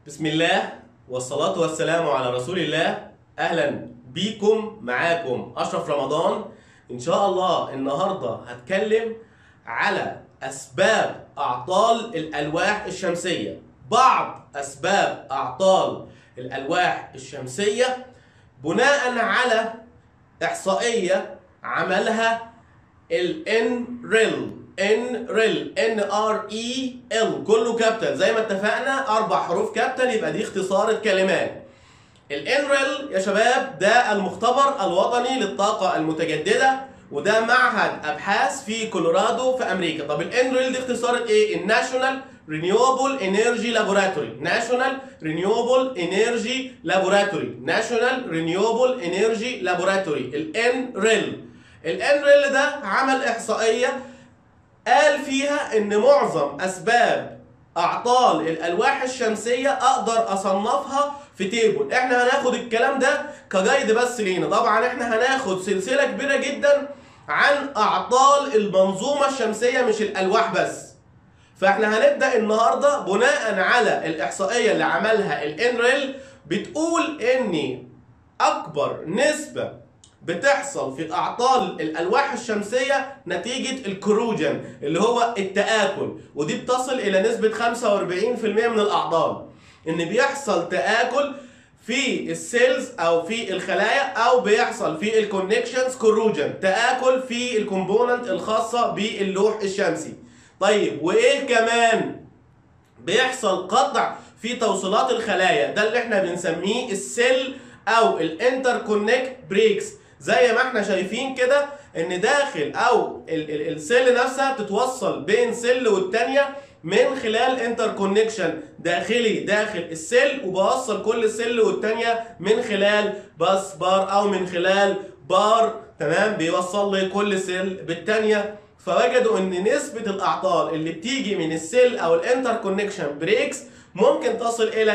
بسم الله والصلاة والسلام على رسول الله أهلا بيكم معاكم أشرف رمضان إن شاء الله النهاردة هتكلم على أسباب أعطال الألواح الشمسية بعض أسباب أعطال الألواح الشمسية بناء على إحصائية عملها ال NREL NREL N R E L كله كابيتال زي ما اتفقنا أربع حروف كابيتال يبقى دي اختصار الكلمات ال NREL يا شباب ده المختبر الوطني للطاقة المتجددة وده معهد أبحاث في كولورادو في أمريكا طب ال NREL دي اختصارة إيه؟ الناشونال Renewable Energy Laboratory National Renewable Energy Laboratory National Renewable Energy Laboratory ال NREL ال NREL ده عمل إحصائية قال فيها ان معظم اسباب اعطال الالواح الشمسيه اقدر اصنفها في تيبل احنا هناخد الكلام ده كجايد بس لينا طبعا احنا هناخد سلسله كبيره جدا عن اعطال المنظومه الشمسيه مش الالواح بس فاحنا هنبدا النهارده بناء على الاحصائيه اللي عملها الانريل بتقول ان اكبر نسبه بتحصل في اعطال الالواح الشمسيه نتيجه الكروجن اللي هو التاكل ودي بتصل الى نسبه 45% من الاعطال ان بيحصل تاكل في السيلز او في الخلايا او بيحصل في الكونكشنز كروجن تاكل في الكومبوننت الخاصه باللوح الشمسي طيب وايه كمان بيحصل قطع في توصيلات الخلايا ده اللي احنا بنسميه السيل او الانتر كونكت بريكس زي ما احنا شايفين كده ان داخل او ال- ال- السيل نفسها تتوصل بين سيل والتانية من خلال انتر كونكشن داخلي داخل السيل وبوصل كل سيل والتانية من خلال باس بار او من خلال بار تمام بيوصل لي كل سيل بالتانية فوجدوا ان نسبة الاعطال اللي بتيجي من السيل او الانتر كونكشن بريكس ممكن تصل الى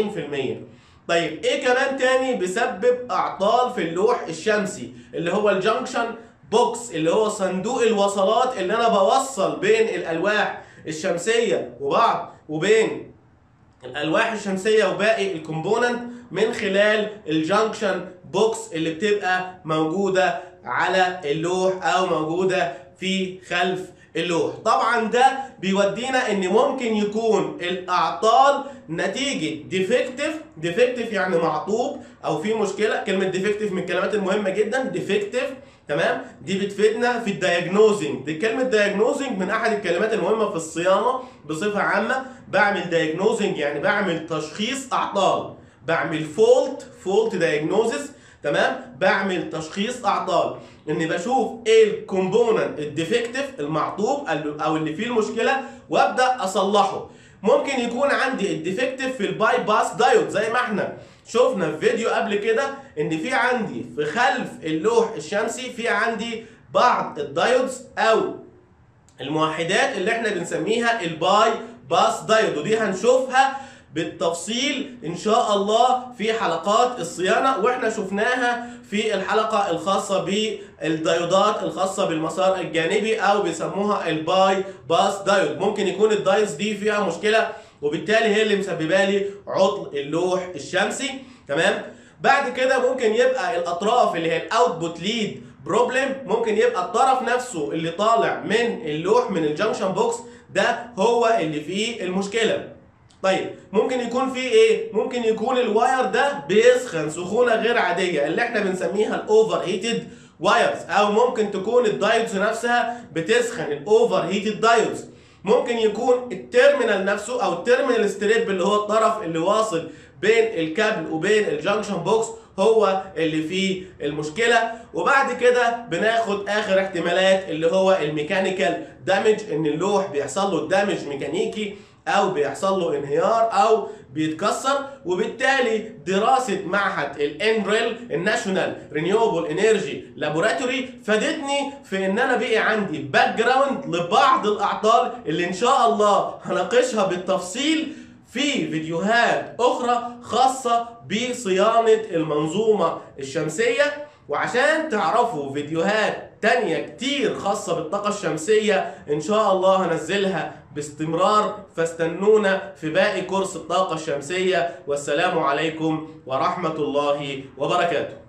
40% طيب ايه كمان تاني بيسبب اعطال في اللوح الشمسي اللي هو الجنكشن بوكس اللي هو صندوق الوصلات اللي انا بوصل بين الالواح الشمسيه وبعض وبين الالواح الشمسيه وباقي الكومبوننت من خلال الجنكشن بوكس اللي بتبقى موجوده على اللوح او موجوده في خلف اللوح طبعا ده بيودينا ان ممكن يكون الاعطال نتيجه ديفكتيف ديفكتيف يعني معطوب او في مشكله كلمه ديفكتيف من الكلمات المهمه جدا ديفكتيف تمام دي بتفيدنا في الدايجنوزنج دي كلمه دايجنوزنج من احد الكلمات المهمه في الصيانه بصفه عامه بعمل دايجنوزنج يعني بعمل تشخيص اعطال بعمل فولت فولت دايجنوزس تمام بعمل تشخيص اعطال اني بشوف ايه الكومبوننت الديفكتيف المعطوب او اللي فيه المشكله وابدا اصلحه ممكن يكون عندي الديفكتيف في الباي باس دايود زي ما احنا شفنا في فيديو قبل كده ان في عندي في خلف اللوح الشمسي في عندي بعض الدايودز او الموحدات اللي احنا بنسميها الباي باس دايود ودي هنشوفها بالتفصيل ان شاء الله في حلقات الصيانه واحنا شفناها في الحلقه الخاصه بالديودات الخاصه بالمسار الجانبي او بيسموها الباي باس دايود ممكن يكون الدايودز دي فيها مشكله وبالتالي هي اللي مسببه لي عطل اللوح الشمسي تمام بعد كده ممكن يبقى الاطراف اللي هي الاوتبوت ليد بروبلم ممكن يبقى الطرف نفسه اللي طالع من اللوح من الجنكشن بوكس ده هو اللي فيه المشكله طيب ممكن يكون في ايه ممكن يكون الواير ده بيسخن سخونه غير عاديه اللي احنا بنسميها الاوفر هيتد وايرز او ممكن تكون الدايودز نفسها بتسخن الاوفر هيتد دايودز ممكن يكون التيرمينال نفسه او التيرمينال ستريب اللي هو الطرف اللي واصل بين الكابل وبين الجنكشن بوكس هو اللي فيه المشكلة وبعد كده بناخد اخر احتمالات اللي هو الميكانيكال دامج ان اللوح بيحصل له دامج ميكانيكي او بيحصل له انهيار او بيتكسر وبالتالي دراسه معهد الانريل الناشونال رينيوبل انرجي لابوراتوري فادتني في ان انا بقي عندي باك جراوند لبعض الاعطال اللي ان شاء الله هناقشها بالتفصيل في فيديوهات اخرى خاصه بصيانه المنظومه الشمسيه وعشان تعرفوا فيديوهات تانية كتير خاصة بالطاقة الشمسية إن شاء الله هنزلها باستمرار فاستنونا في باقي كورس الطاقة الشمسية والسلام عليكم ورحمة الله وبركاته